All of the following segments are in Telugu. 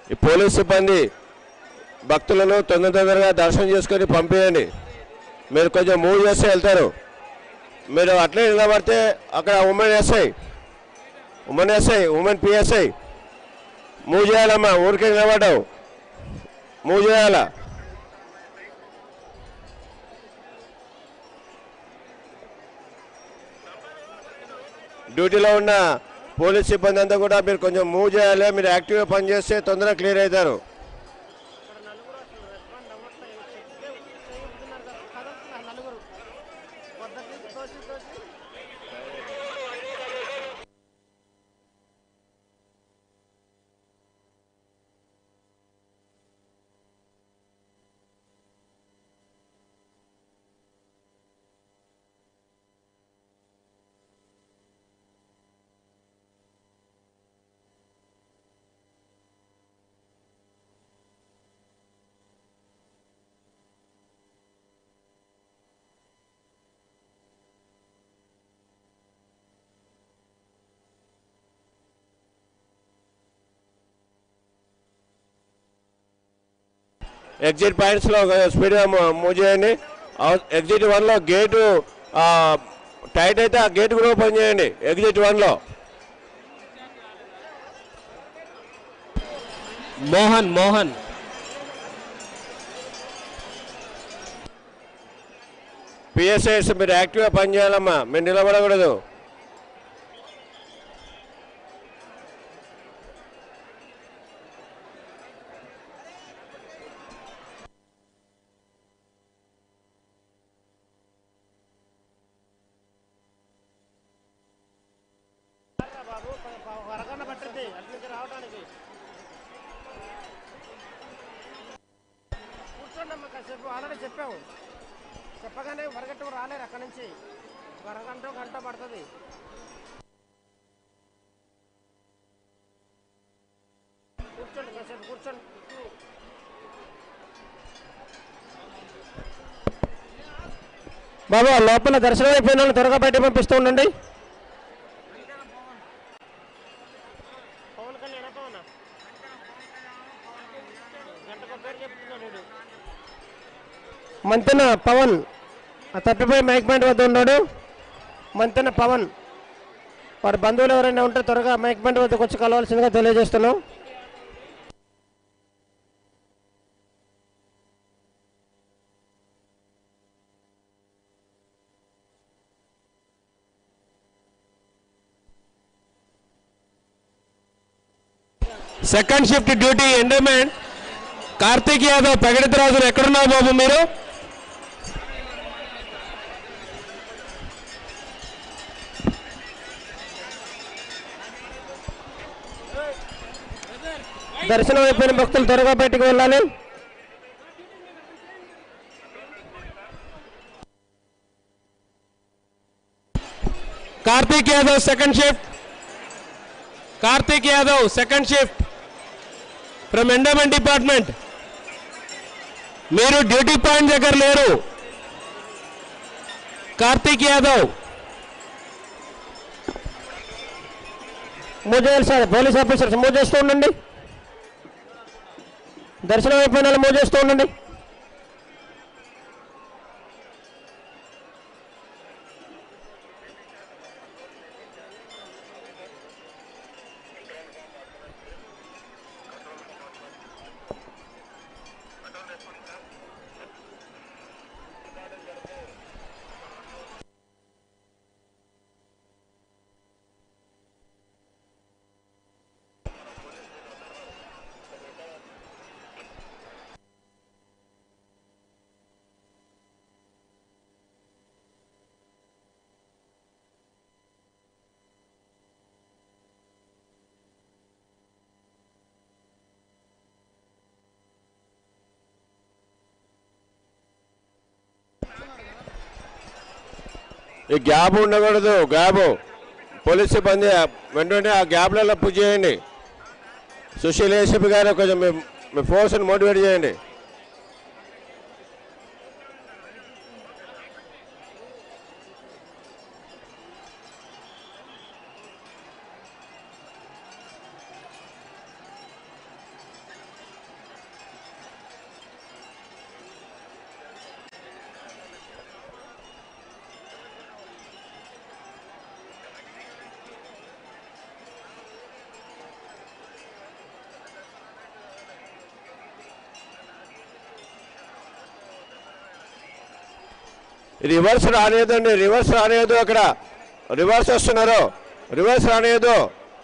ఈ పోలీస్ సిబ్బంది భక్తులను తొందర తొందరగా దర్శనం చేసుకొని పంపించండి మీరు కొంచెం మూవ్ చేస్తే వెళ్తారు మీరు అట్లే నిలబడితే అక్కడ women SI women SI women PSI move చేయాలమ్మా ఊరికే నిలబడ్డావు మూవ్ చేయాలా డ్యూటీలో ఉన్న పోలీస్ సిబ్బంది అంతా కూడా మీరు కొంచెం మూవ్ చేయాలి మీరు యాక్టివ్గా పనిచేస్తే తొందరగా క్లియర్ అవుతారు ఎగ్జిట్ పాయింట్స్లో స్పీడ్గా మూవ్ చేయండి అవ- ఎగ్జిట్ వన్లో గేటు ఆ, టైట్ అయితే ఆ గేట్ కూడా ఓపెన్ చేయండి ఎగ్జిట్ వన్లో మోహన్ మోహన్ పిఎస్ఐస్ మీరు యాక్టివ్గా పనిచేయాలమ్మా మీరు నిలబడకూడదు వరకన్న పట్టింది అటు నుంచి రావడానికి కూర్చోండి అమ్మ కాసేపు ఆల్రెడీ చెప్పాము చెప్పగానే వరగంట రాలేరు అక్కడి నుంచి వరగంట గంట పడుతుంది కూర్చోండి కాసేపు కూర్చోండి బాబు లోపల దర్శనం అయిపోయిన వాళ్ళు త్వరగా బయట పంపిస్తూ ఉండండి పవన్ కళ్యాణ్ పవన్ గంటకు పేరు చెప్తున్నాడు వీడు. మంతెన పవన్ ఆ తప్పిపోయి మైక్ పాయింట్ వద్ద ఉన్నాడు మంతెన పవన్ వారి బంధువులు ఎవరైనా ఉంటే త్వరగా మైక్ పాయింట్ వద్దకు వచ్చి కలవాల్సిందిగా తెలియజేస్తున్నాం second shift duty endowment Karthik Yadav ప్రగతి రాజులు ఎక్కడున్నారు బాబు మీరు దర్శనం అయిపోయిన భక్తులు త్వరగా బయటకు వెళ్ళాలి Karthik Yadav second shift Karthik Yadav second shift from endowment department మీరు డ్యూటీ పాయింట్ దగ్గర లేరు కార్తీక్ యాదవ్ మూవ్ చేయాలి సార్ పోలీస్ ఆఫీసర్స్ మూవ్ చేస్తూ ఉండండి దర్శనం అయిపోయిన వాళ్ళు మూవ్ చేస్తూ ఉండండి ఈ గ్యాప్ ఉండకూడదు గ్యాప్ పోలీస్ సిబ్బంది వెంటనే ఆ గ్యాప్లలో పూజ చేయండి సుశీల్ ఏసీపీ గారు కొంచెం మీ మీ ఫోర్స్ని మోటివేట్ చేయండి రివర్స్ రానియదండి రివర్స్ రానియదు అక్కడ రివర్స్ వస్తున్నారు రివర్స్ రానియదు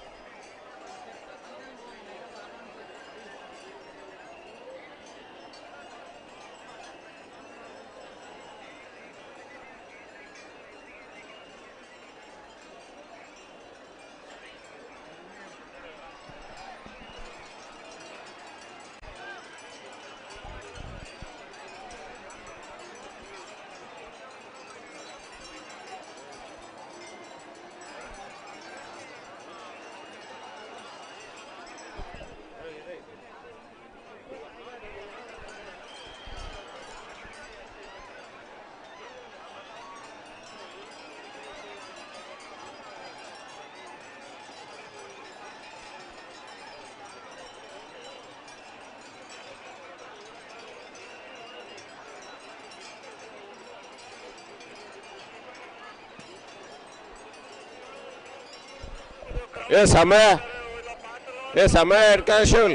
ఏ సమయ ఏ సమయ హెడ్ కానిస్టేబుల్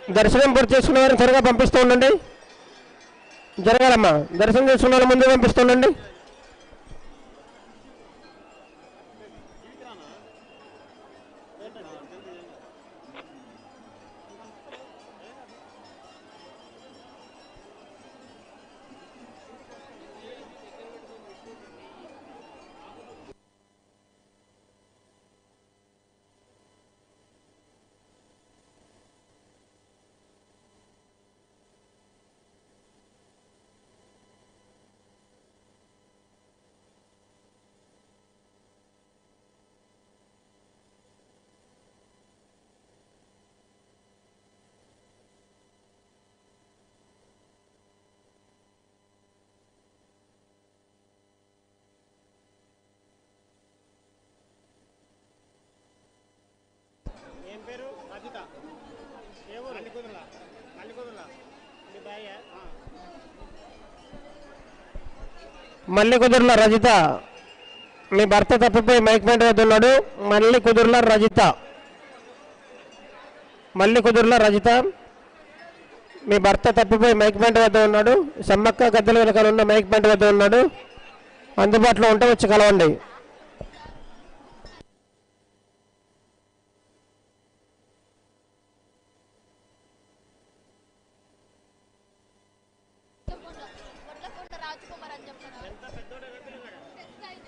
దర్శనం పూర్తి చేసుకున్న వారిని త్వరగా పంపిస్తూ ఉండండి జరగాలమ్మా దర్శనం చేసుకున్న వాళ్ళు ముందు పంపిస్తూ ఉండండి మళ్ళీ కుదురుల రజిత మీ భర్త తప్పిపోయి మైక్ మెంట్ వద్ద ఉన్నాడు మళ్ళీ కుదురుల రజిత మళ్ళీ కుదురుల రజిత మీ భర్త తప్పిపోయి మైక్ మెంట్ వద్ద ఉన్నాడు సమ్మక్క గద్దెల వెనకాల ఉన్న మైక్ మెంట్ వద్ద ఉన్నాడు అందుబాటులో ఉంటే వచ్చి కలవండి వడ్లకొండ రాజకుమార్ అని చెప్తాను పెద్ద ఆయన.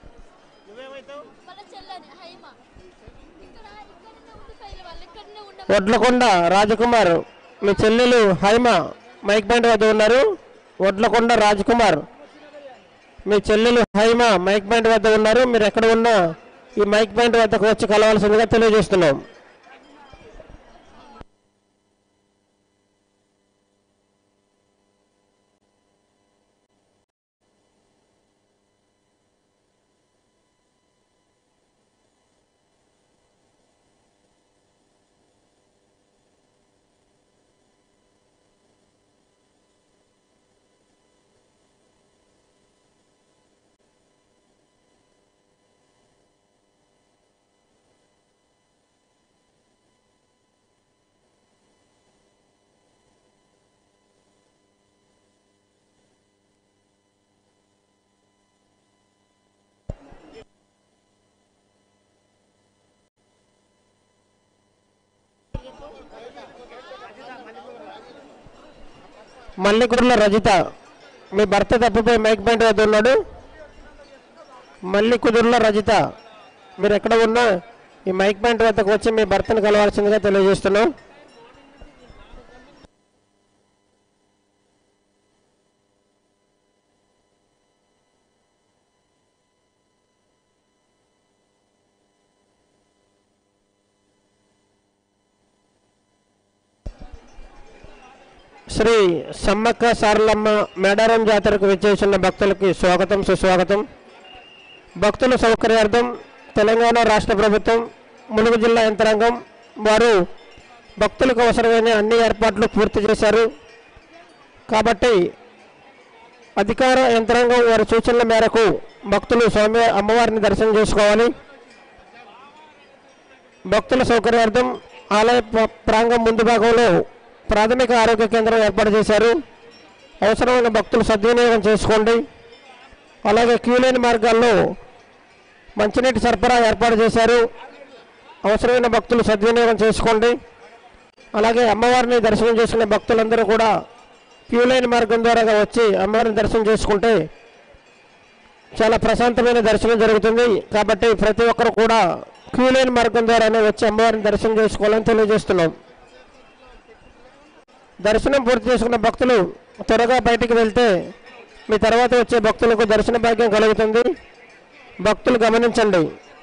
వాళ్ళ చెల్లని హైమ ఇక్కడ ఇక్కడనే ఉండిపోయారు వాళ్ళు ఇక్కడనే ఉండ వడ్లకొండ రాజకుమార్ మీ చెల్లెలు హైమ మైక్ బ్యాండ్ వద్ద ఉన్నారు వడ్లకొండ రాజకుమార్ మీ చెల్లెలు హైమ మైక్ బ్యాండ్ వద్ద ఉన్నారు మీరు ఎక్కడ ఉన్నా ఈ మైక్ బ్యాండ్ వద్దకు వచ్చి కలవాల్సిందిగా తెలియజేస్తున్నాం మల్లికుర్ల రజిత మీ భర్త తప్పిపోయి మైక్ బ్యాండ్ వద్ద ఉన్నాడు మల్లి కుదుర్ల రజిత మీరు ఎక్కడ ఉన్నా ఈ మైక్ బ్యాండ్ వద్దకు వచ్చి మీ భర్తను కలవాల్సిందిగా తెలియజేస్తున్నాం శ్రీ సమ్మక్క సారలమ్మ మేడారం జాతరకు విచ్చేసిన భక్తులకి స్వాగతం సుస్వాగతం భక్తుల సౌకర్యార్థం తెలంగాణ రాష్ట్ర ప్రభుత్వం ములుగు జిల్లా యంత్రాంగం వారు భక్తులకు అవసరమైన అన్ని ఏర్పాట్లు పూర్తి చేశారు కాబట్టి అధికార యంత్రాంగం వారి సూచనల మేరకు భక్తులు స్వామి అమ్మవారిని దర్శనం చేసుకోవాలి భక్తుల సౌకర్యార్థం ఆలయ ప్ర- ప్రాంగం ముందు భాగంలో ప్రాథమిక ఆరోగ్య కేంద్రం ఏర్పాటు చేశారు అవసరమైన భక్తులు సద్వినియోగం చేసుకోండి అలాగే క్యూ లేని మార్గాల్లో మంచినీటి సరఫరా ఏర్పాటు చేశారు అవసరమైన భక్తులు సద్వినియోగం చేసుకోండి అలాగే అమ్మవారిని దర్శనం చేసుకునే భక్తులందరూ కూడా క్యూ లైన్ మార్గం ద్వారా వచ్చి అమ్మవారిని దర్శనం చేసుకుంటే చాలా ప్రశాంతమైన దర్శనం జరుగుతుంది కాబట్టి ప్రతి ఒక్కరు కూడా క్యూ లైన్ మార్గం ద్వారానే వచ్చి అమ్మవారిని దర్శనం చేసుకోవాలని తెలియజేస్తున్నాం దర్శనం పూర్తి చేసుకున్న భక్తులు త్వరగా బయటికి వెళ్తే మీ తర్వాత వచ్చే భక్తులకు దర్శన భాగ్యం కలుగుతుంది భక్తులు గమనించండి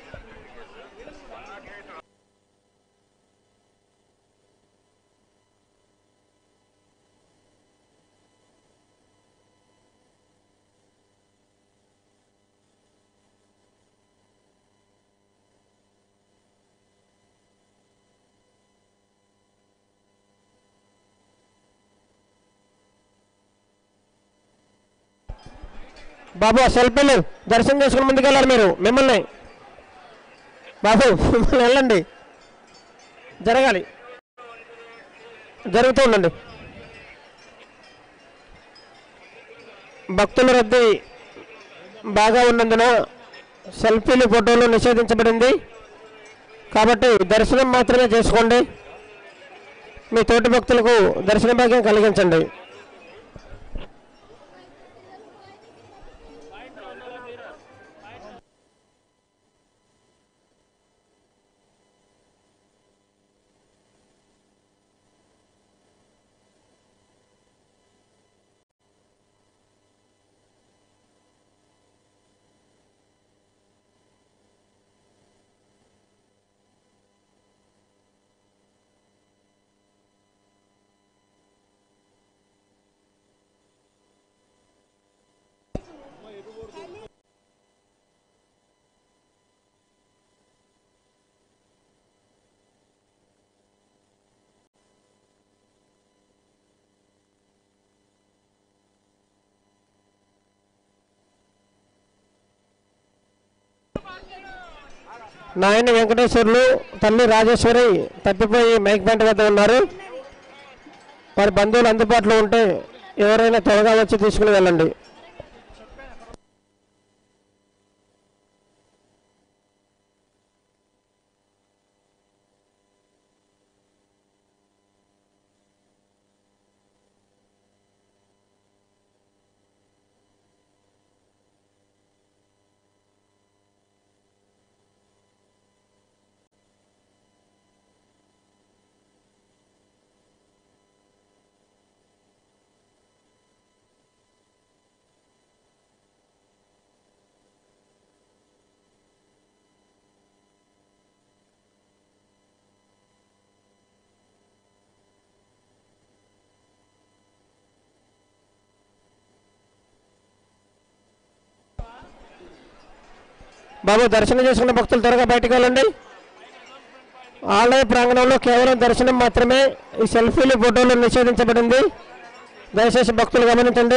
బాబు ఆ సెల్ఫీలు దర్శనం చేసుకుని ముందుకెళ్ళాలి మీరు మిమ్మల్ని బాబు మిమ్మల్ని వెళ్ళండి జరగాలి జరుగుతూ ఉండండి భక్తుల రద్దీ బాగా ఉన్నందున సెల్ఫీలు ఫోటోలు నిషేధించబడింది కాబట్టి దర్శనం మాత్రమే చేసుకోండి మీ తోటి భక్తులకు దర్శన భాగ్యం కలిగించండి నాయన వెంకటేశ్వర్లు తల్లి రాజేశ్వరి తప్పిపోయి మైక్ పెంట వద్ద ఉన్నారు వారి బంధువులు అందుబాటులో ఉంటే ఎవరైనా త్వరగా వచ్చి తీసుకుని వెళ్ళండి బాబు దర్శనం చేసుకున్న భక్తులు త్వరగా బయటకు వెళ్ళండి ఆలయ ప్రాంగణంలో కేవలం దర్శనం మాత్రమే ఈ సెల్ఫీలు ఫోటోలు నిషేధించబడింది దయచేసి భక్తులు గమనించండి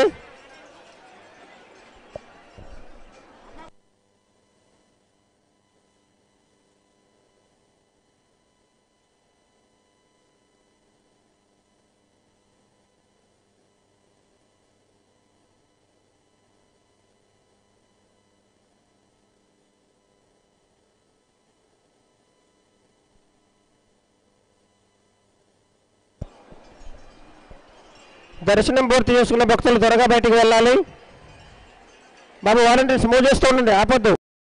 దర్శనం పూర్తి చేసుకున్న భక్తులు త్వరగా బయటికి వెళ్ళాలి బాబు వాలంటీర్స్ మూవ్ చేస్తూ ఉండండి ఆపొద్దు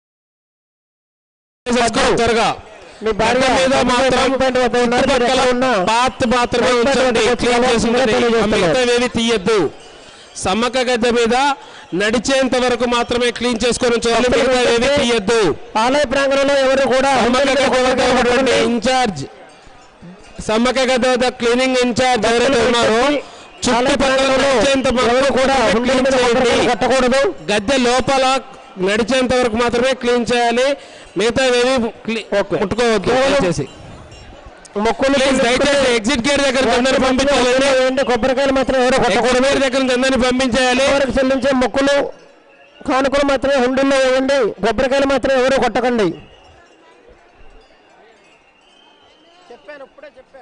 త్వరగా మీ భార్య గడ్డ మీద మాత్రం మైక్ పాయింట్ వద్ద ఉన్నారు. మీరు చుట్టుపక్కల ఎక్కడ ఉన్నా పాత్ మాత్రమే మైక్ పాయింట్ ఉంచండి వద్దకు క్లీన్ వచ్చి చేసుకుంటే తెలియజేస్తున్నారు. మిగతావేవి తీయద్దు సమ్మక్క గద్దె మీద నడిచేంత వరకు మాత్రమే క్లీన్ చేసుకొని ఉంచాలి మిగతావేవి తీయద్దు ఆలయ ప్రాంగణంలో ఎవరు కూడా సమ్మక్క గద్దె వద్ద ఉన్నటువంటి ఇన్ఛార్జ్ సమ్మక్క గద్దె వద్ద క్లీనింగ్ ఇన్ఛార్జ్ ఎవరైతే ఉన్నారో ఆలయ చుట్టుపక్కల ప్రాంగణంలో నడిచేంత ఎవరు కూడా మాత్రమే హుండీ క్లీన్ మీద చేయండి కొబ్బరికాయలు కొట్టకూడదు గద్దె లోపల నడిచేంత వరకు మాత్రమే క్లీన్ చేయాలి మిగతా ఏవి ఓకే. ముట్టుకోవద్దు కేవలం దయచేసి మొక్కులు ప్లీజ్ దయచేసి ఎగ్జిట్ గేట్ దగ్గర నుంచి అందరిని పంపించాలి ఏంటి కొబ్బరికాయలు మాత్రం ఎవరు ఎగ్జిట్ కొట్టకూడదు గేట్ దగ్గర నుంచి అందరిని పంపించేయాలి ఎవరికి చెల్లించే మొక్కులు కానుకలు మాత్రమే హుండీల్లో వేయండి కొబ్బరికాయలు మాత్రం ఎవరు కొట్టకండి చెప్పాను ఇప్పుడే చెప్పా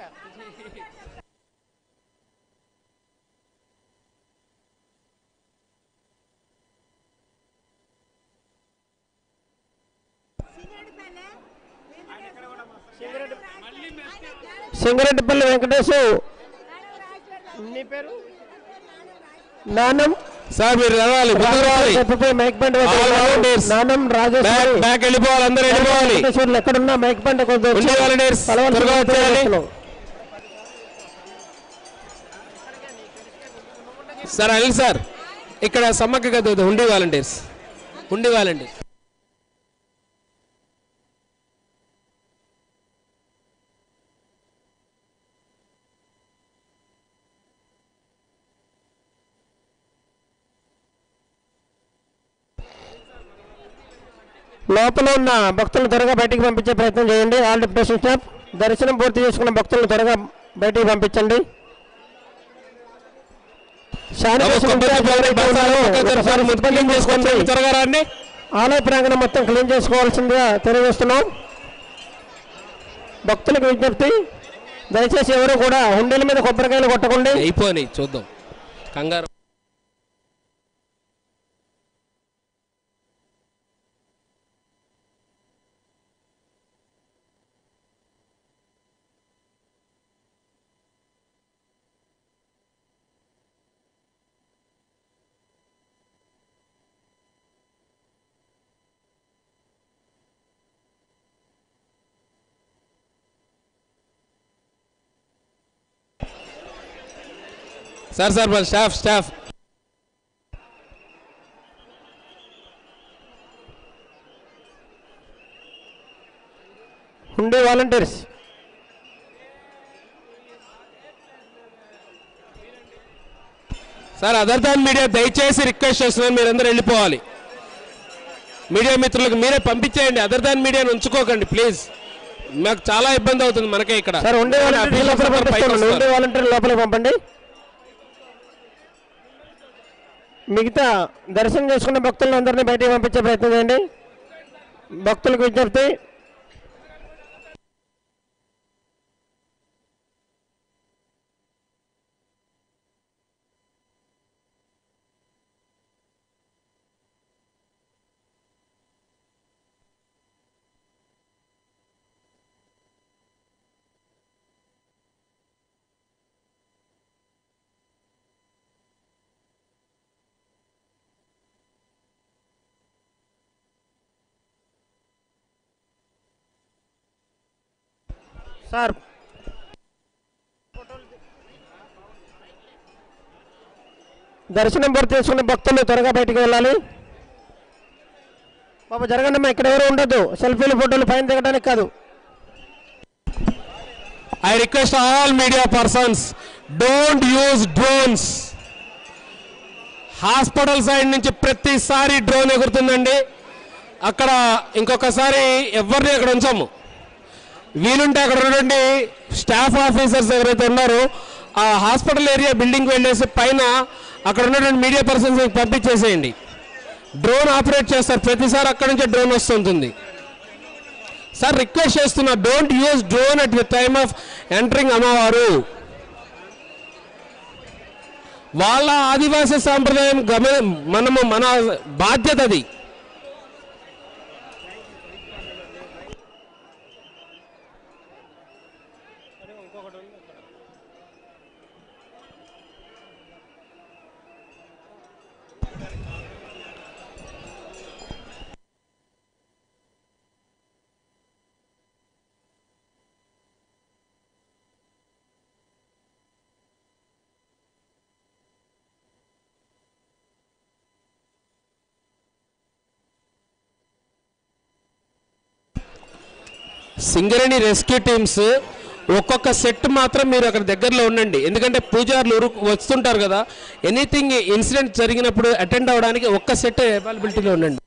సింగరెడ్డిపల్లి వెంకటేశు నీ పేరు నానం సార్ మీరు రావాలి ముందుకు రావాలి చెప్పిపోయి మైక్ బండి వద్ద All ఉన్నారు. volunteers. నానం బ్యాక్ రాజేశ్వరి బ్యాక్ వెళ్ళిపోవాలి అందరూ వెళ్ళిపోవాలి వెంకటేశ్వర్లు ఎక్కడున్నా మైక్ బండి కొద్ది వచ్చి ఉండే volunteers, కలవాల్సిన త్వరగా వచ్చేయాలి. వ్యక్తులు. సార్ అనిల్ సార్ ఇక్కడ సమ్మక్క గద్ద హుండీ వాలంటీర్స్ హుండీ వాలంటీర్స్ లోపల ఉన్న భక్తులను త్వరగా బయటికి పంపించే ప్రయత్నం చేయండి ఆల్ డిప్యూటేషన్ స్టాఫ్ దర్శనం పూర్తి చేసుకున్న భక్తులను త్వరగా బయటికి పంపించండి శానిటేషన్ ఇన్ఛార్జ్ ఎవరైతే ఉన్నారో ఒకసారి సిబ్బందిని తీసుకొచ్చి త్వరగా రండి ఆలయ ప్రాంగణం మొత్తం క్లీన్ చేసుకోవాల్సిందిగా తెలియజేస్తున్నాం భక్తులకు విజ్ఞప్తి దయచేసి ఎవరు కూడా హుండీల మీద కొబ్బరికాయలు కొట్టకండి అయిపోయి చూద్దాం కంగారు సార్ సార్ మన staff staff hundi volunteers sir other than media దయచేసి రిక్వెస్ట్ చేస్తున్నాను మీరందరూ వెళ్ళిపోవాలి మీడియా మిత్రులకు మీరే పంపించేయండి అదర్ దాన్ మీడియాని ఉంచుకోకండి ప్లీజ్ మాకు చాలా ఇబ్బంది అవుతుంది మనకే ఇక్కడ సార్ హుండీ వాలంటీర్ లోపల పైకి పంపిస్తున్నాను వస్తారు. హుండీ వాలంటీర్ లోపలికి పంపండి మిగతా దర్శనం చేసుకున్న భక్తులను అందరినీ బయటికి పంపించే ప్రయత్నం చేయండి భక్తులకు విజ్ఞప్తి సార్ దర్శనం పూర్తి చేసుకున్న భక్తులు త్వరగా బయటికి వెళ్ళాలి బాబా జరగండి అమ్మా ఇక్కడ ఎవరు ఉండొద్దు సెల్ఫీలు ఫోటోలు పైన దిగడానికి కాదు I request all media persons don't use drones hospital side నుంచి ప్రతిసారి డ్రోన్ ఎగురుతుందండి అక్కడ ఇంకొకసారి ఎవరిని అక్కడ ఉంచాము వీలుంటే అక్కడ ఉన్నటువంటి స్టాఫ్ ఆఫీసర్స్ ఎవరైతే ఉన్నారో ఆ హాస్పిటల్ ఏరియా బిల్డింగ్ వెళ్ళేసి పైన అక్కడ ఉన్నటువంటి మీడియా పర్సన్స్ పంపించేసేయండి డ్రోన్ ఆపరేట్ చేస్తారు ప్రతిసారి అక్కడ నుంచే డ్రోన్ వస్తుంటుంది సార్ రిక్వెస్ట్ చేస్తున్నా don't use drone at the time of entering అమ్మవారు వాళ్ళ ఆదివాసీ సాంప్రదాయం గమ మనము మన బాధ్యత అది సింగరేణి రెస్క్యూ టీమ్స్ ఒక్కొక్క సెట్ మాత్రం మీరు అక్కడ దగ్గరలో ఉండండి ఎందుకంటే పూజారులు ఉరు వస్తుంటారు కదా ఎనీథింగ్ ఇన్సిడెంట్ జరిగినప్పుడు అటెండ్ అవ్వడానికి ఒక్క సెట్ అవైలబిలిటీలో ఉండండి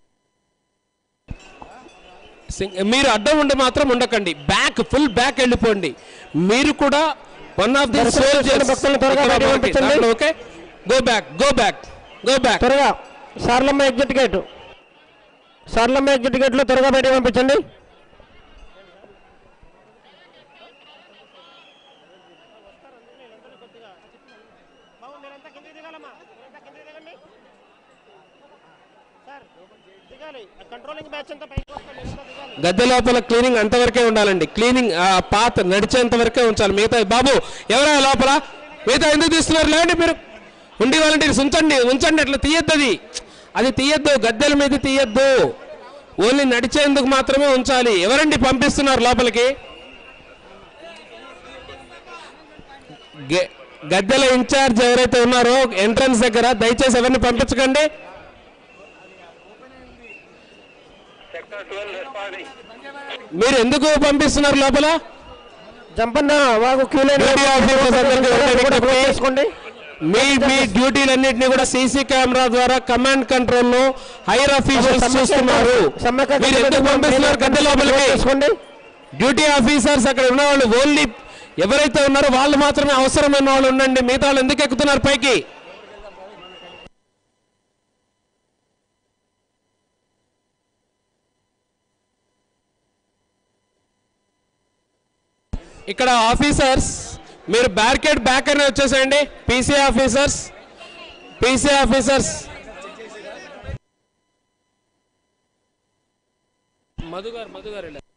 సింగ్- మీరు అడ్డం ఉండి మాత్రం ఉండకండి బ్యాక్ ఫుల్ బ్యాక్ వెళ్ళిపోండి మీరు కూడా వన్ ఆఫ్ ది దర్శనం చేసుకున్న భక్తులను త్వరగా బయటికి పంపించండి. Okay go back go back go back త్వరగా Saralamma exit gate Saralamma exit గేట్లో త్వరగా బయటికి పంపించండి కంట్రోలింగ్ బ్యాచ్ అంతా పైకి గద్దె లోపల క్లీనింగ్ అంతవరకే ఉండాలండి క్లీనింగ్ ఆ పాత్ నడిచేంత వరకే ఉంచాలి మిగతా బాబు ఎవరా లోపల మిగతా ఎందుకు తీస్తున్నారు లేండి మీరు ఉండి వాలంటీర్స్ ఉంచండి ఉంచండి అట్లా తీయద్దు అది అది తీయద్దు గద్దెల మీద తీయద్దు ఓన్లీ నడిచేందుకు మాత్రమే ఉంచాలి ఎవరండి పంపిస్తున్నారు లోపలికి గె- గద్దెల ఇన్ఛార్జ్ ఎవరైతే ఉన్నారో ఎంట్రన్స్ దగ్గర దయచేసి ఎవరిని పంపించకండి మీరు ఎందుకు పంపిస్తున్నారు లోపల జంపన్న వాగు క్యూ లైన్ Duty officers అందరికీ ఒకటే విజ్ఞప్తి. చేసుకోండి మీ మీ డ్యూటీలన్నింటినీ కూడా సీసీ కెమెరా ద్వారా కమాండ్ కంట్రోల్ లో హైర్ అఫీషియల్స్ చూస్తున్నారు సమ్మక్క మీరు ఎందుకు పంపిస్తున్నారు గద్దె లోపలికి చేసుకోండి డ్యూటీ ఆఫీసర్స్ అక్కడ ఉన్న వాళ్ళు ఓన్లీ ఎవరైతే ఉన్నారో వాళ్ళు మాత్రమే అవసరమైన వాళ్ళు ఉండండి మిగతా వాళ్ళు ఎందుకు ఎక్కుతున్నారు పైకి ఇక్కడ ఆఫీసర్స్ మీరు బ్యారికేడ్ బ్యాక్ అని వచ్చేసేయండి PC officers PC officers Madhu garu Madhu garu ఇలా.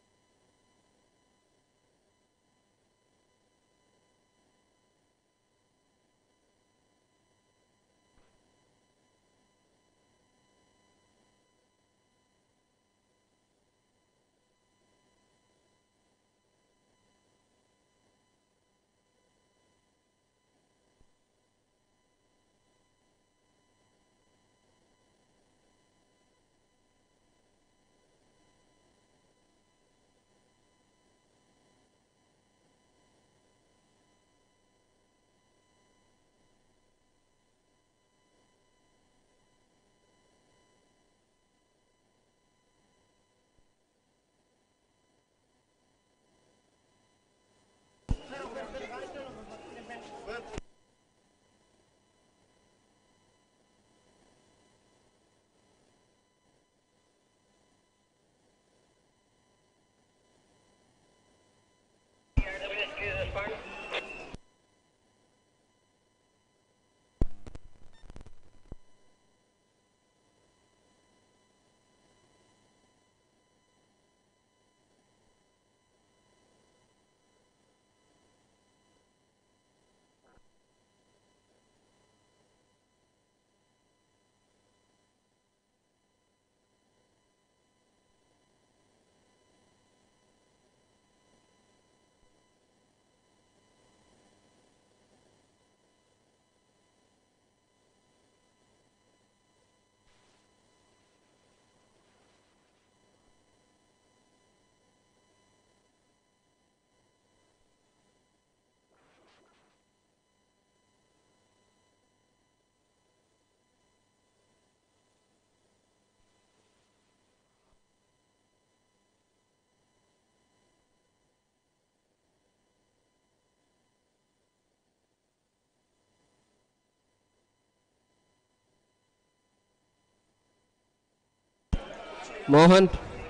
Mohan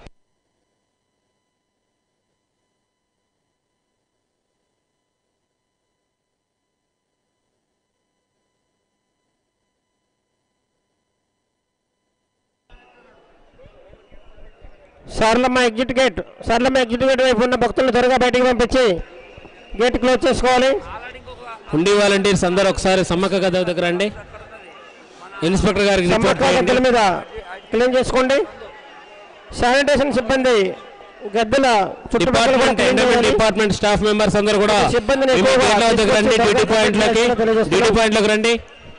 Saralamma exit gate Saralamma exit gate వైపు ఉన్న భక్తులను త్వరగా బయటికి పంపించి గేట్ క్లోజ్ చేసుకోవాలి హుండీ వాలంటీర్స్ అందరూ ఒకసారి సమ్మక్క గద దగ్గర రండి ఇన్స్పెక్టర్ గారికి రిపోర్ట్ సమ్మక్క చేయండి గద్దెల మీద క్లీన్ చేసుకోండి శానిటేషన్ సిబ్బంది గద్దెల చుట్టుపక్కల కూడా డిపార్ట్మెంట్ clean ఎండోమెంట్ చేయాలి. డిపార్ట్మెంట్ స్టాఫ్ మెంబర్స్ అందరూ కూడా సిబ్బందిని మీ ఎక్కువగా గేట్ల వద్దకు రండి తీసుకొచ్చి డ్యూటీ త్వరగా పాయింట్లకి తెలియజేస్తున్నాం. డ్యూటీ పాయింట్లకు రండి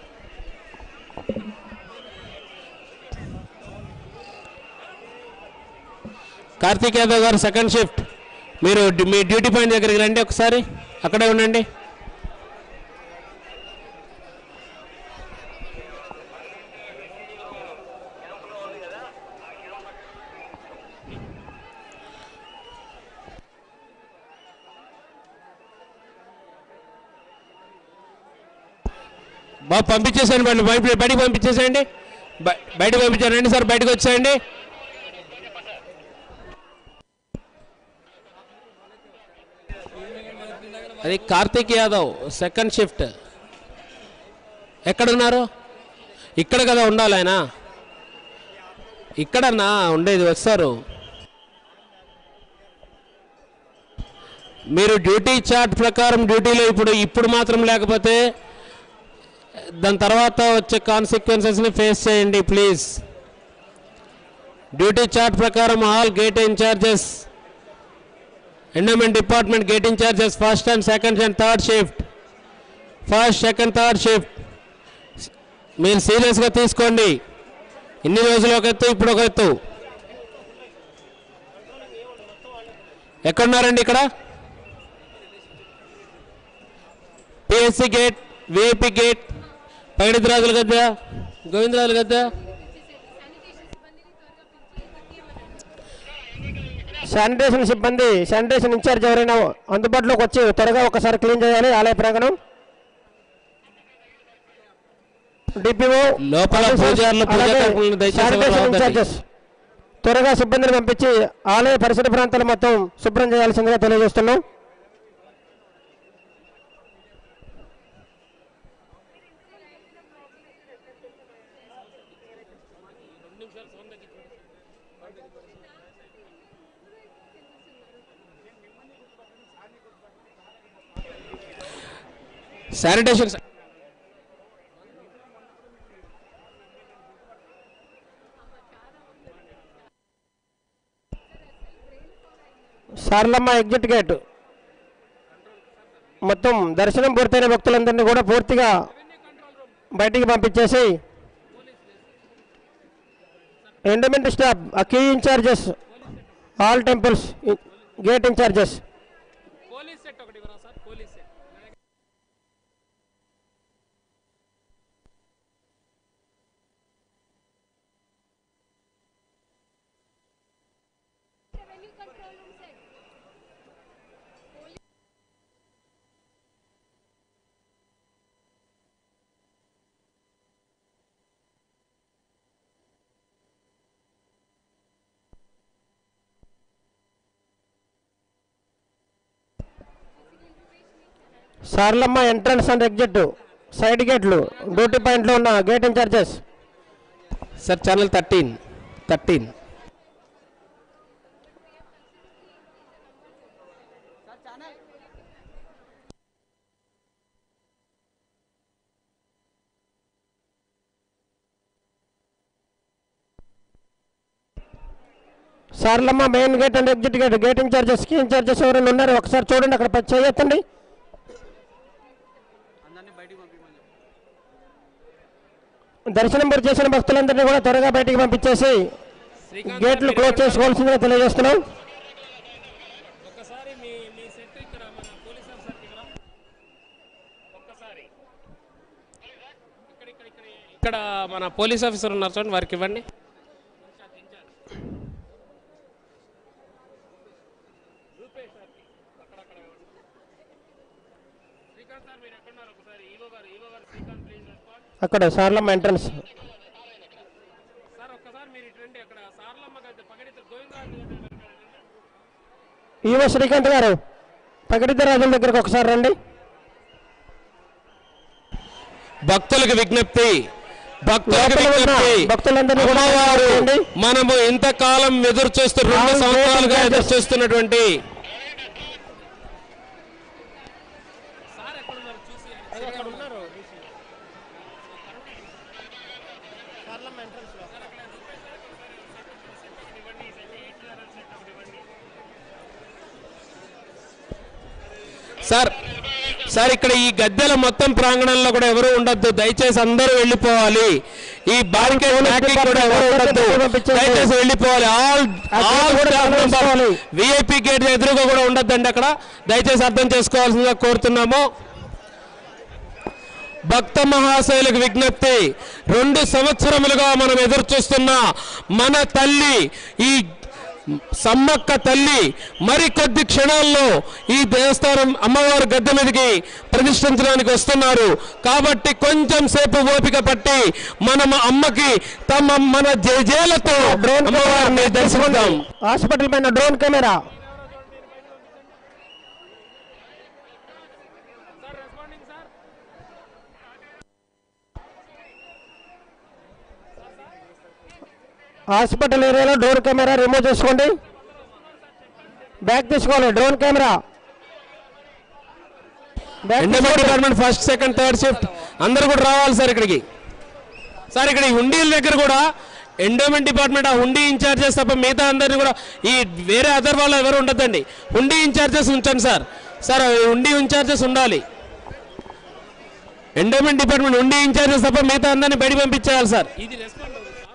కార్తీక్ యాదవ్ గారు సెకండ్ షిఫ్ట్ మీరు డ్యూ- మీ డ్యూటీ పాయింట్ దగ్గరికి రండి ఒకసారి అక్కడే ఉండండి బాబు పంపించేసేయండి బయట బయట- బయటికి పంపించేసేయండి బయ- బయటకు పంపించారు రండి సార్ బయటకు వచ్చేయండి అది కార్తీక్ యాదవ్ సెకండ్ షిఫ్ట్ ఎక్కడున్నారు ఇక్కడ కదా ఉండాలి ఆయన ఇక్కడన్నా ఉండేది వస్తారు మీరు డ్యూటీ చార్ట్ ప్రకారం డ్యూటీలో ఇప్పుడు ఇప్పుడు మాత్రం లేకపోతే దాని తర్వాత వచ్చే కాన్సిక్వెన్సెస్ని ఫేస్ చేయండి ప్లీజ్ డ్యూటీ చార్ట్ ప్రకారం all gate incharges endowment department gate incharges first and second and third shift first second third shift మీరు సీరియస్గా తీసుకోండి ఇన్ని రోజులు ఒక ఎత్తు ఇప్పుడు ఒక ఎత్తు ఎక్కడున్నారండి ఇక్కడ పిఎస్సి గేట్ విఐపి గేట్ పైడిద్రాజుల గద్ద గోవిందరాజుల గద్ద శానిటేషన్ సిబ్బంది శానిటేషన్ ఇన్ఛార్జ్ ఎవరైనా అందుబాటులోకి వచ్చి త్వరగా ఒకసారి క్లీన్ చేయాలి ఆలయ ప్రాంగణం డిపిఓ లోపల పూజారులు పూజా కార్యక్రమాలను దయచేసి ఎవరు శానిటేషన్ రావద్దండి. ఇన్ఛార్జెస్ త్వరగా సిబ్బందిని పంపించి ఆలయ పరిసర ప్రాంతాలు మొత్తం శుభ్రం చేయాల్సిందిగా తెలియజేస్తున్నాం శానిటేషన్ సార్లమ్మ ఎగ్జిట్ గేట్ మొత్తం దర్శనం పూర్తయిన భక్తులందరినీ కూడా పూర్తిగా బయటికి పంపించేసి ఎండమెంట్ స్టాఫ్ ఆ key incharges all temples gate incharges police set ఒకటి ఇవ్వరా sir police set revenue control room set Saralamma entrance and exit side గేట్లు డ్యూటీ పాయింట్లో ఉన్న gate incharges sir channel thirteen thirteen Saralamma main gate and exit gate gate incharges key incharges ఎవరైనా ఉన్నారు ఒకసారి చూడండి అక్కడ పై చేయొత్తండి దర్శనం పూర్తి చేసిన భక్తులందరినీ కూడా త్వరగా బయటికి పంపించేసి గేట్లు క్లోజ్ చేసుకోవాల్సిందిగా తెలియజేస్తున్నాం ఒక్కసారి మీ మీ సెట్ ఇక్కడ మన పోలీస్ ఆఫీసర్కి ఇక్కడ ఒక్కసారి ఇక్కడ ఇక్కడ ఇక్కడ ఇక్కడ మన పోలీస్ ఆఫీసర్ ఉన్నారు చూడండి వారికి ఇవ్వండి శ్రీకాంత్ సార్ మీరు ఎక్కడున్నారు ఒకసారి ఈవో గారు ఈవో గారు శ్రీకాంత్ ప్లీజ్ రెస్పాండ్ అక్కడ సార్లమ్మ ఎంట్రన్స్ సార్ ఒక్కసారి మీరు ఇటు రండి అక్కడ సార్లమ్మ గారి పగడిత గోవిందరాజు ఈవో శ్రీకాంత్ గారు పగడిద్దరాజుల దగ్గరకు ఒకసారి రండి భక్తులకు విజ్ఞప్తి భక్తులకు లోపల ఉన్న విజ్ఞప్తి భక్తులందరినీ కూడా అమ్మవారు చేయండి. మనము ఇంతకాలం ఎదురు చూస్తూ రెండు నాలుగు సంవత్సరాలుగా గేట్లు ఎదురు చూస్తున్నటువంటి సార్ సార్ ఇక్కడ ఈ గద్దెల మొత్తం ప్రాంగణంలో కూడా ఎవరు ఉండొద్దు దయచేసి అందరూ వెళ్ళిపోవాలి ఈ బారికేడ్ బ్యాకింగ్ కూడా ఎవరు ఉండొద్దు దయచేసి వెళ్ళిపోవాలి ఆల్ ఆల్ చేసుకోవాలి. విఐపి గేట్ ఎదురుగా కూడా ఉండొద్దండి అక్కడ దయచేసి అర్థం చేసుకోవాల్సిందిగా కోరుతున్నాము భక్త మహాశైలకు విజ్ఞప్తి రెండు సంవత్సరములుగా మనం ఎదురు చూస్తున్న మన తల్లి ఈ సమ్మక్క తల్లి మరికొద్ది క్షణాల్లో ఈ దేవస్థానం అమ్మవారి గద్దె మీదకి ప్రతిష్ఠించడానికి వస్తున్నారు కాబట్టి కొంచెం సేపు ఓపిక పట్టి మనం అమ్మకి తమ మన జయజేలతో అమ్మవారిని దర్శిద్దాం హాస్పిటల్ పైన డ్రోన్ కెమెరా హాస్పిటల్ ఏరియాలో డ్రోన్ కెమెరా రిమూవ్ చేసుకోండి బ్యాక్ తీసుకోవాలి drone camera back endowment department first second third shift అందరూ కూడా రావాలి సార్ ఇక్కడికి సార్ ఇక్కడ ఈ హుండీల దగ్గర కూడా ఎండోమెంట్ డిపార్ట్మెంట్ ఆ హుండీ ఇన్ఛార్జెస్ తప్ప మిగతా అందరినీ కూడా ఈ వేరే అదర్ వాళ్ళు ఎవరు ఉండదండి హుండీ ఇన్ఛార్జెస్ ఉంచండి సార్ సార్ ఆ హుండీ ఇన్ఛార్జెస్ ఉండాలి ఎండోమెంట్ డిపార్ట్మెంట్ హుండీ ఇన్ఛార్జెస్ తప్ప మిగతా అందరినీ బయట పంపించేయాలి సార్ ఇది రెస్పాండ్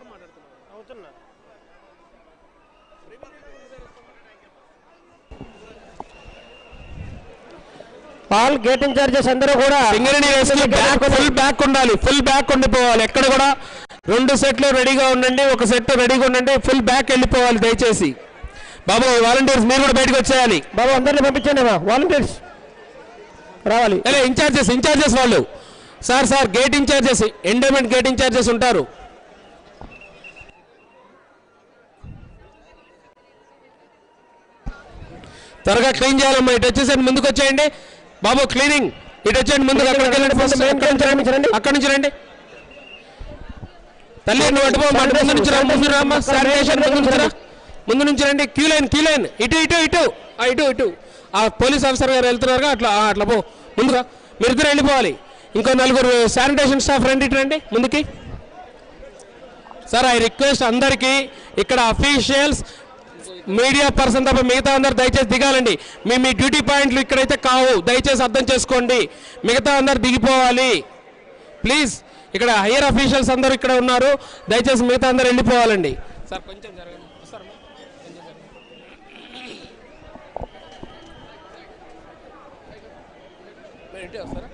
ఆల్ గేట్ ఇన్ఛార్జెస్ అందరూ కూడా సింగరేణి రేసులు బ్యాక్ ఫుల్ బ్యాక్ ఉండాలి ఫుల్ బ్యాక్ ఉండిపోవాలి ఎక్కడ కూడా రెండు సెట్లు రెడీగా ఉండండి ఒక సెట్ రెడీగా ఉండండి ఫుల్ బ్యాక్ వెళ్ళిపోవాలి దయచేసి బాబు వాలంటీర్స్ మీరు కూడా బయటకు వచ్చేయాలి బాబు అందరిని పంపించండి వాలంటీర్స్ రావాలి అలా ఇన్ఛార్జెస్ ఇన్ఛార్జెస్ వాళ్ళు sir sir gate incharges endowment gate incharges ఉంటారు త్వరగా క్లీన్ చేయాలమ్మా ఇటు వచ్చేసండి ముందుకు వచ్చేయండి బాబు క్లీనింగ్ ఇటు వచ్చేయండి ముందుకు అక్కడికి వెళ్ళండి ఫస్ట్ అక్కడి నుంచి రండి అక్కడి నుంచి రండి తల్లి నువ్వు అటు పో, అటు ముందు నుంచి రా ముందు రామ్మా శానిటేషన్ ముందు నుంచి రా ముందు నుంచి రండి క్యూ లైన్ క్యూ లైన్ ఇటు ఇటు ఇటు ఆ, ఇటు ఇటు ఆ పోలీస్ ఆఫీసర్ గారు వెళ్తున్నారుగా అట్లా ఆ, అట్లా పో ముందుగా మీరిద్దరు వెళ్ళిపోవాలి ఇంకో నలుగురు శానిటేషన్ స్టాఫ్ రండి ఇటు రండి ముందుకి సార్ ఐ రిక్వెస్ట్ అందరికీ ఇక్కడ అఫీషియల్స్ మీడియా పర్సన్ తప్ప మిగతా అందరు దయచేసి దిగాలండి మీ మీ డ్యూటీ పాయింట్లు ఇక్కడైతే కావు దయచేసి అర్థం చేసుకోండి మిగతా అందరు దిగిపోవాలి ప్లీజ్ ఇక్కడ హైయర్ అఫీషియల్స్ అందరూ ఇక్కడ ఉన్నారు దయచేసి మిగతా అందరు వెళ్ళిపోవాలండి సార్ కొంచెం జరగండి వస్తారమ్మా? కొంచెం జరగండి. మీరు ఇటే వస్తారా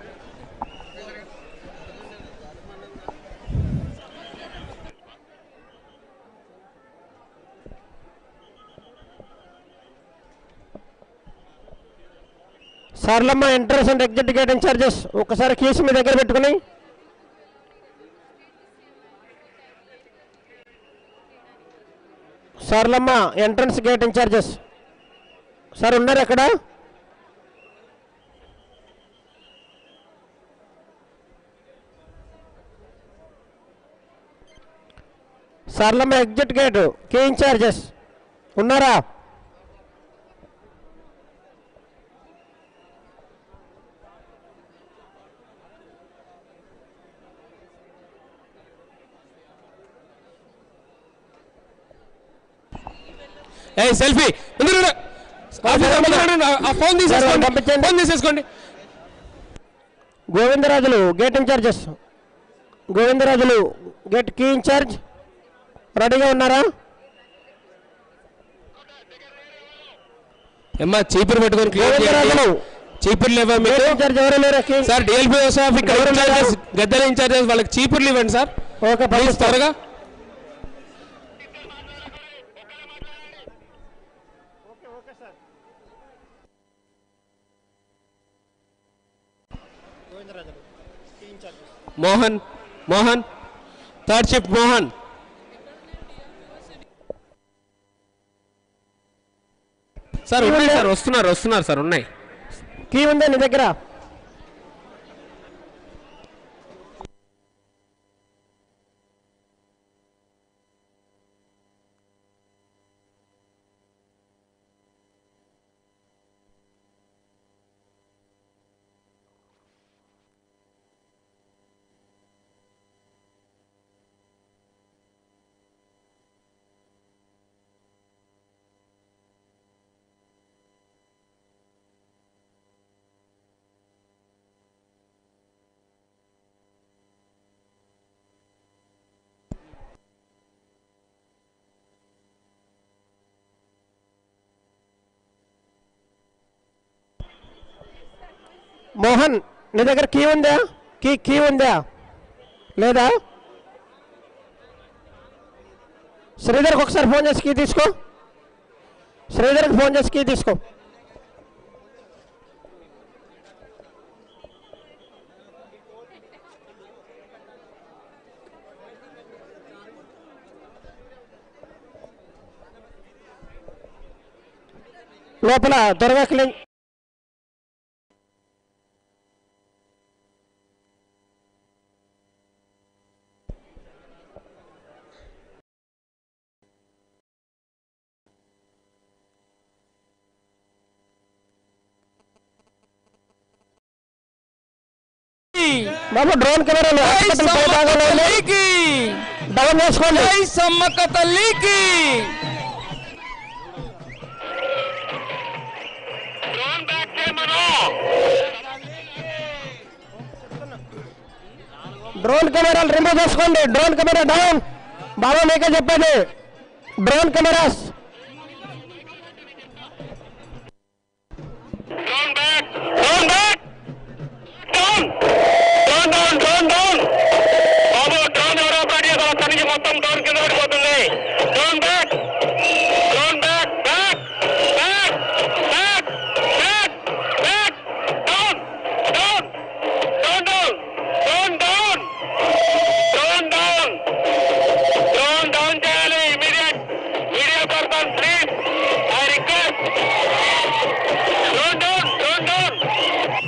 Saralamma entrance and exit gate incharges ఒకసారి కీస్ మీ దగ్గర పెట్టుకుని Saralamma entrance gate incharges sir ఉన్నారు ఎక్కడ Saralamma exit gate key incharges ఉన్నారా ఏ సెల్ఫీ ముందు రండి. ఆఫీసర్ ముందు రండి. ఆ- ఆ ఫోన్ తీసేసుకోండి పంపించండి. ఫోన్ తీసేసుకోండి Govindarajulu gate incharges Govindarajulu gate key incharge రెడీగా ఉన్నారా అమ్మా చీపురు పెట్టుకొని క్లియర్ చేయండి గోవిందరాజులు చీపుర్లు లేవా గేట్ మీకు ఇన్ఛార్జ్ ఎవరు లేరా కీ సార్ డిఎల్పీ స్టాఫ్ ఇక్కడ ఎవరు లేరా? ఇన్ఛార్జెస్ గద్దెల ఇన్ఛార్జెస్ వాళ్ళకి చీపుర్లు ఇవ్వండి సార్ ఓకే ప్లీజ్ పంపిస్తాను త్వరగా Mohan Mohan third shift Mohan sir ఉన్నాయి సార్ వస్తున్నారు వస్తున్నారు సార్ ఉన్నాయి కీ ఉందా నీ దగ్గర మోహన్ నీ దగ్గర కీ ఉందా కీ కీ ఉందా లేదా శ్రీధర్కి ఒకసారి ఫోన్ చేసి కీ తీసుకో శ్రీధర్కి ఫోన్ చేసి కీ తీసుకో లోపల త్వరగా క్లీన్ బాబు డ్రోన్ కెమెరాలు హాస్పిటల్ పై భాగంలో ఉన్నాయి. డౌన్ చేసుకోండి సమ్మక్క తల్లికి డ్రోన్ కెమెరాలు రిమూవ్ చేసుకోండి డ్రోన్ కెమెరా డౌన్ బాబా మీకే చెప్పేది drone cameras Down back! Down back! Down! Down, down, down, down! బాబు డ్రోన్ ఎవరో ఆపరేట్ చేశారు అక్కడి నుంచి మొత్తం డ్రోన్ కింద పడిపోతుంది drone back drone back back back back back back down down down down down down down down down down చేయాలి immediate media person please I request down down down down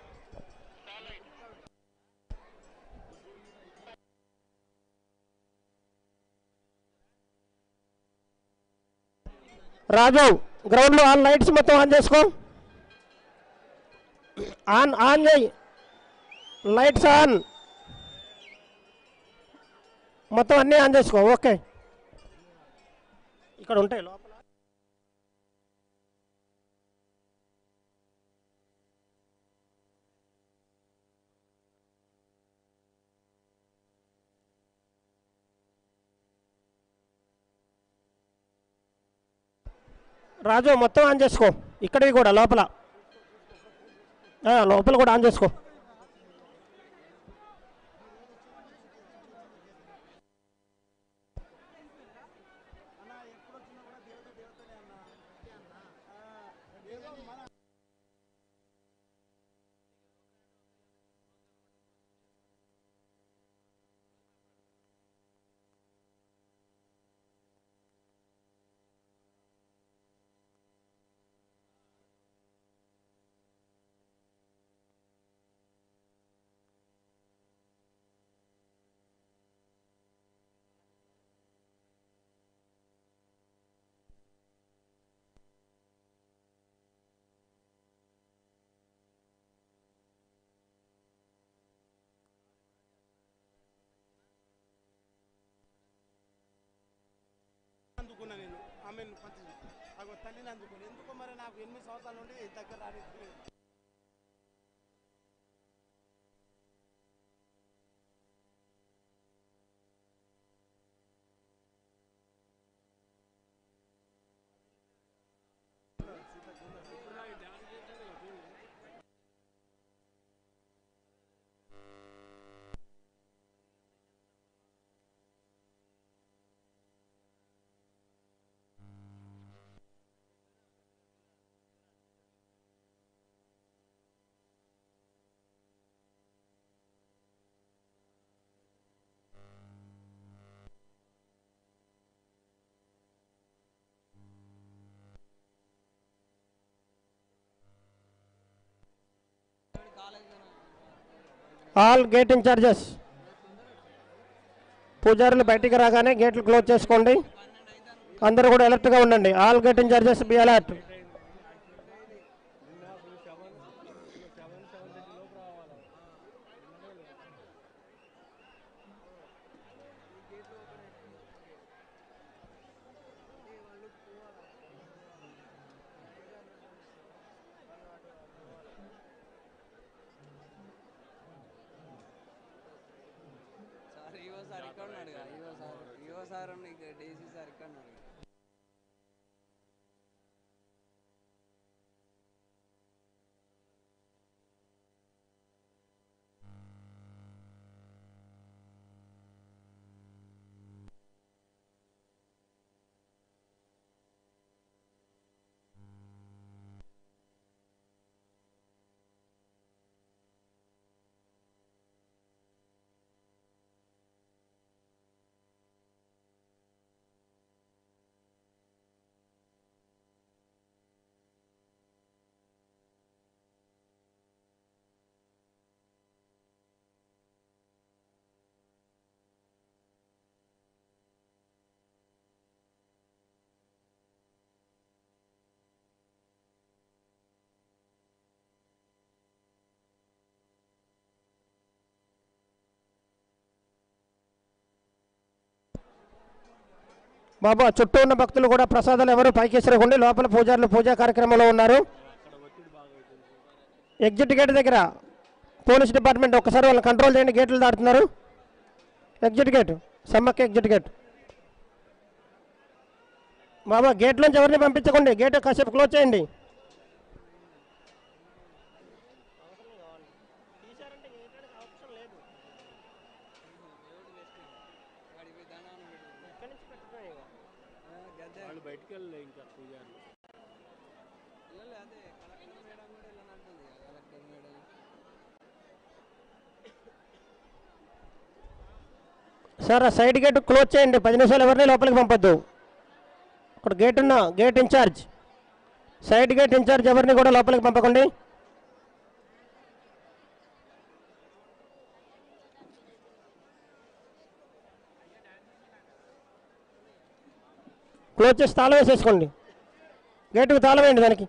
Raju గ్రౌండ్లో ఆన్ లైట్స్ మొత్తం ఆన్ చేసుకో ఆన్ ఆన్ చేయి లైట్స్ ఆన్ మొత్తం అన్నీ ఆన్ చేసుకో ఓకే ఇక్కడ ఉంటాయి లోపల రాజు మొత్తం ఆన్ చేసుకో ఇక్కడివి కూడా లోపల ఆ, లోపల కూడా ఆన్ చేసుకో అందుకున్నా నేను ఆమెను పంచి అగో తల్లిని అందుకుని ఎందుకు మరి నాకు ఎనిమిది సంవత్సరాల నుండి దగ్గర రాలేదు ఆల్ గేట్ ఇన్ఛార్జెస్ పూజారులు బయటికి రాగానే గేట్లు క్లోజ్ చేసుకోండి అందరూ కూడా అలర్ట్గా ఉండండి all gate incharges be alert sir EO sir ఇక్కడ ఉన్నాడు కదా ఈవో సార్ ఈవో సార్ నీకు డీసీ సార్ ఇక్కడ ఉన్నాడు బాబా చుట్టూ ఉన్న భక్తులు కూడా ప్రసాదాలు ఎవరు పైకి ఎసరకుండా లోపల పూజారులు పూజా కార్యక్రమంలో ఉన్నారు ఎగ్జిట్ గేట్ దగ్గర పోలీస్ డిపార్ట్మెంట్ ఒక్కసారి వాళ్ళని కంట్రోల్ చేయండి గేట్లు దాటుతున్నారు exit gate Sammakka exit gate బాబా గేట్ నుంచి ఎవరిని పంపించకండి గేట్ కాసేపు క్లోజ్ చేయండి వాడి విధానం గద్దే వాళ్ళు బయటికి వెళ్ళలే ఇంకా పూజారులు వెళ్ళలే అదే కలెక్టర్ మేడం కూడా వెళ్ళనంటుంది కదా కలెక్టర్ మేడం సార్ ఆ సైడ్ గేట్ క్లోజ్ చేయండి పది నిమిషాలు ఎవరిని లోపలికి పంపొద్దు ఇక్కడ గేట్ ఉన్న gate incharge side gate incharge ఎవరిని కూడా లోపలికి పంపకండి క్లోజ్ చేసి తాళం వేసేసుకోండి గేటుకు తాళం వేయండి దానికి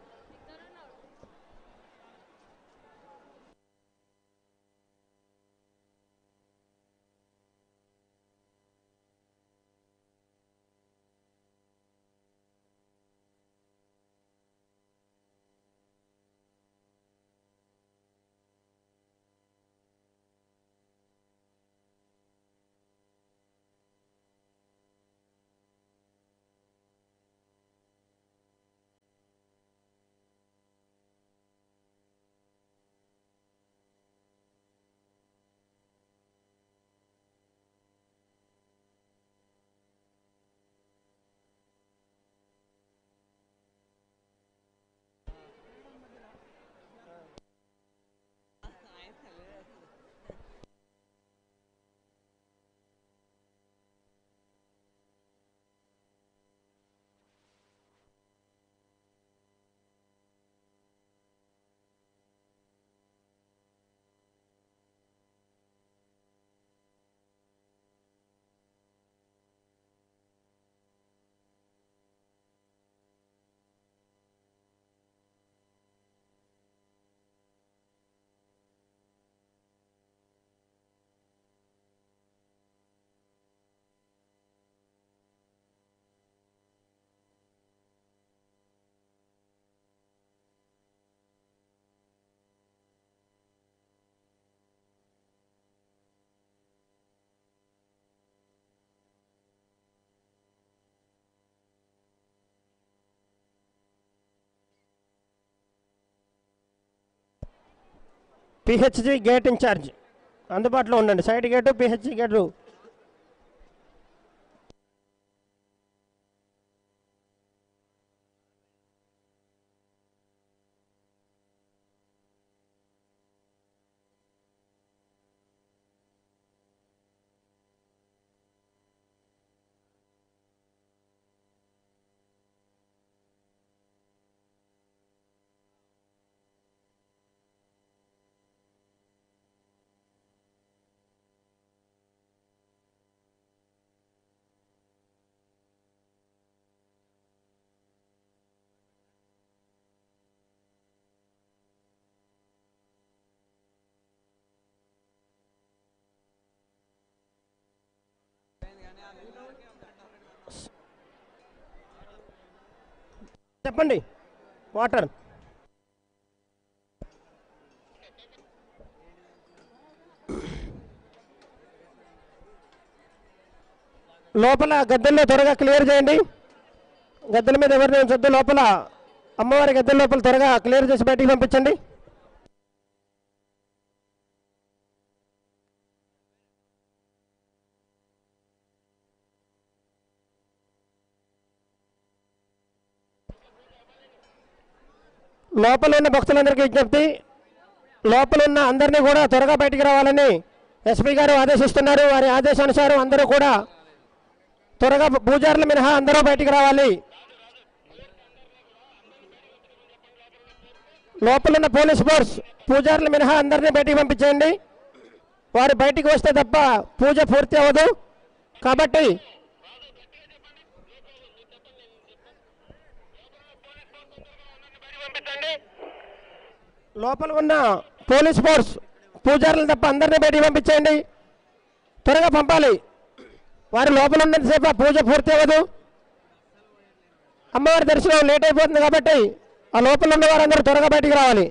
పిహెచ్జి గేట్ ఇన్ఛార్జ్ అందుబాటులో ఉండండి సైడ్ గేటు పిహెచ్జి గేటు చెప్పండి వాటర్ లోపల గద్దెల్లో త్వరగా క్లియర్ చేయండి గద్దెల మీద ఎవరిని ఉంచొద్దు లోపల అమ్మవారి గద్దెల లోపల త్వరగా క్లియర్ చేసి బయటికి పంపించండి లోపల ఉన్న భక్తులందరికీ విజ్ఞప్తి లోపల ఉన్న అందరినీ కూడా త్వరగా బయటికి రావాలని ఎస్పీ గారు ఆదేశిస్తున్నారు వారి ఆదేశానుసారం అందరూ కూడా త్వరగా పూజారులు మినహా అందరూ బయటికి రావాలి లోపల ఉన్న పోలీస్ ఫోర్స్ పూజారులు మినహా అందరినీ బయటికి పంపించేయండి వారు బయటికి వస్తే తప్ప పూజ పూర్తి అవ్వదు కాబట్టి పంపించండి లోపల ఉన్న పోలీస్ ఫోర్స్ పూజారులు తప్ప అందరినీ బయటికి పంపించేయండి త్వరగా పంపాలి వారి లోపల ఉన్నంతసేపు ఆ పూజ పూర్తి అవ్వదు అమ్మవారి దర్శనం లేట్ అయిపోతుంది కాబట్టి ఆ లోపల ఉన్న వారందరూ త్వరగా బయటికి రావాలి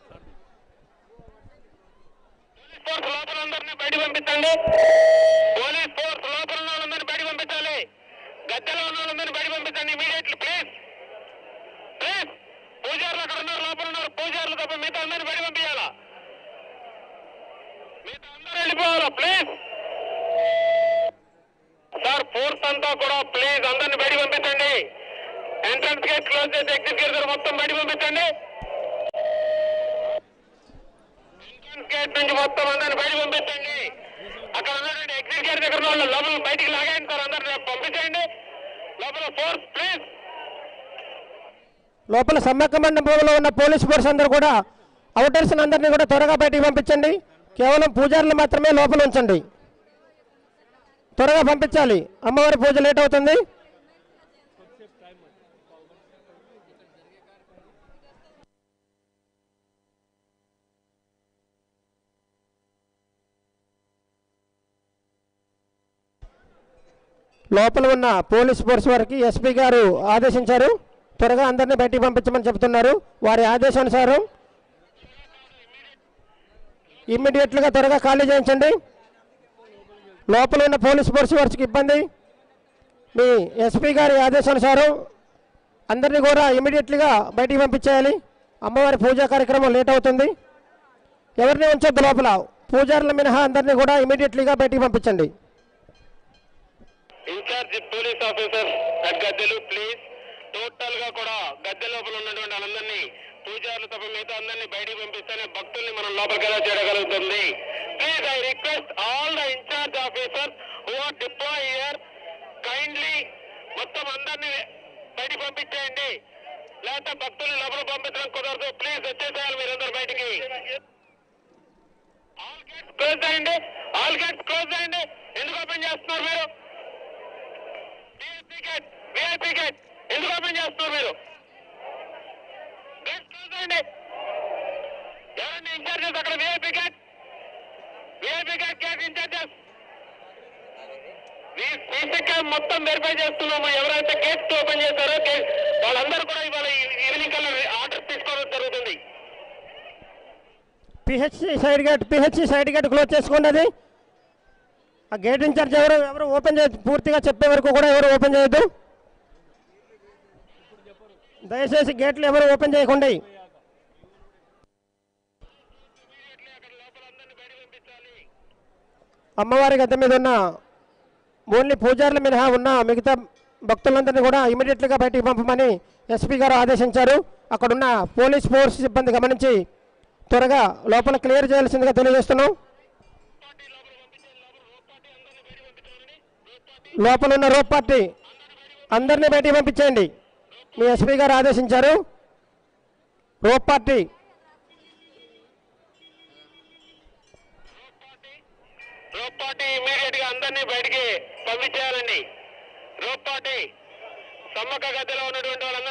ఫోర్స్ లోపల అందరినీ బయట పంపించండి పోలీస్ ఫోర్స్ లోపల ఉన్న వాళ్ళందరినీ బయట పంపించాలి గద్దెలో ఉన్న వాళ్ళందరినీ బయట పంపించండి ఇమీడియట్లీ ప్లీజ్ ప్లీజ్ పూజారులు అక్కడ ఉన్నారు లోపల ఉన్నారు పూజారులు తప్ప మిగతా అందరినీ బయట పంపించాలా మిగతా అందరూ వెళ్ళిపోవాలా ప్లీజ్ సార్ ఫోర్స్ అంతా కూడా ప్లీజ్ అందరిని బయట పంపించండి ఎంట్రన్స్ గేట్ క్లోజ్ చేసి ఎగ్జిట్ గేట్ దగ్గర మొత్తం బయట పంపించండి ఎంట్రన్స్ గేట్ నుంచి మొత్తం అందరిని బయట పంపించండి అక్కడ ఉన్నటువంటి ఎగ్జిట్ గేట్ దగ్గర ఉన్న వాళ్ళు లోపల బయటికి లాగండి సార్ అందరిని పంపించండి లోపల ఫోర్స్ ప్లీజ్ లోపల సమ్మక్క మండపంలో ఉన్న పోలీస్ ఫోర్స్ అందరూ కూడా అవుటర్స్ అందరినీ కూడా త్వరగా బయటికి పంపించండి కేవలం పూజారులు మాత్రమే లోపల ఉంచండి త్వరగా పంపించాలి అమ్మవారి పూజ లేట్ అవుతుంది లోపల ఉన్న పోలీస్ ఫోర్స్ వారికి ఎస్పీ గారు ఆదేశించారు త్వరగా అందరినీ బయటికి పంపించమని చెబుతున్నారు వారి ఆదేశానుసారం ఇమ్మీడియట్లుగా త్వరగా ఖాళీ చేయించండి లోపల ఉన్న పోలీస్ ఫోర్స్ వారికి ఇబ్బంది మీ ఎస్పీ గారి ఆదేశానుసారం అందరినీ కూడా ఇమ్మీడియట్లీగా బయటికి పంపించేయాలి అమ్మవారి పూజా కార్యక్రమం లేట్ అవుతుంది ఎవరిని ఉంచొద్దు లోపల పూజారుల మినహా అందరినీ కూడా ఇమీడియట్లీగా బయటికి పంపించండి ఇన్ఛార్జ్ పోలీస్ ఆఫీసర్ అట్ గద్దెలు ప్లీజ్ టోటల్ గా కూడా గద్దె లోపల ఉన్నటువంటి వాళ్ళందరినీ పూజారులు తప్ప మిగతా అందరినీ బయటికి పంపిస్తేనే భక్తుల్ని మనం లోపలికి ఎలా చేయగలుగుతుంది please I request all the incharge officer who are deploy here kindly మొత్తం అందరినీ బయటికి పంపించేయండి లేకపోతే భక్తుల్ని లోపల పంపించడం కుదరదు ప్లీజ్ వచ్చేసేయాలి మీరందరూ బయటికి ఆల్ గేట్స్ క్లోజ్ చేయండి ఆల్ గేట్స్ క్లోజ్ చేయండి ఎందుకు ఓపెన్ చేస్తున్నారు మీరు విఐపీ గేట్ విఐపీ గేట్ ఎందుకు ఓపెన్ చేస్తున్నారు మీరు గేట్ క్లోజ్ చేయండి ఎవరండి ఇన్ఛార్జెస్ అక్కడ VIP gate VIP gate gate incharges CC cam మొత్తం వెరిఫై చేస్తున్నాము ఎవరైతే గేట్స్ ఓపెన్ చేశారో gate- వాళ్ళందరూ కూడా ఇవాళ ఈవినింగ్ కల్లా ఆర్డర్స్ తీసుకోవడం జరుగుతుంది PHC side gate PHC side gate close చేసుకోండి అది ఆ గేట్ ఇన్ఛార్జ్ ఎవరు ఎవరు ఓపెన్ చేయ పూర్తిగా చెప్పే వరకు కూడా ఎవరు ఓపెన్ చేయొద్దు దయచేసి గేట్లు ఎవరు ఓపెన్ చేయకండి అమ్మవారి గద్దె మీద ఉన్న ఓన్లీ పూజారుల మినహా ఉన్న మిగతా భక్తులందరినీ కూడా ఇమీడియట్గా బయటికి పంపమని ఎస్పీ గారు ఆదేశించారు అక్కడున్న పోలీస్ ఫోర్స్ సిబ్బంది గమనించి త్వరగా లోపల క్లియర్ చేయాల్సిందిగా తెలియజేస్తున్నాం లోపల ఉన్న రోప్ పార్టీ అందరినీ బయటికి పంపించేయండి మీ ఎస్పీ గారు ఆదేశించారు rope party rope party immediate గా అందరినీ బయటికి పంపించేయాలండి రోప్ పార్టీ సమ్మక్క గద్దెలో ఉన్నటువంటి వాళ్ళందరూ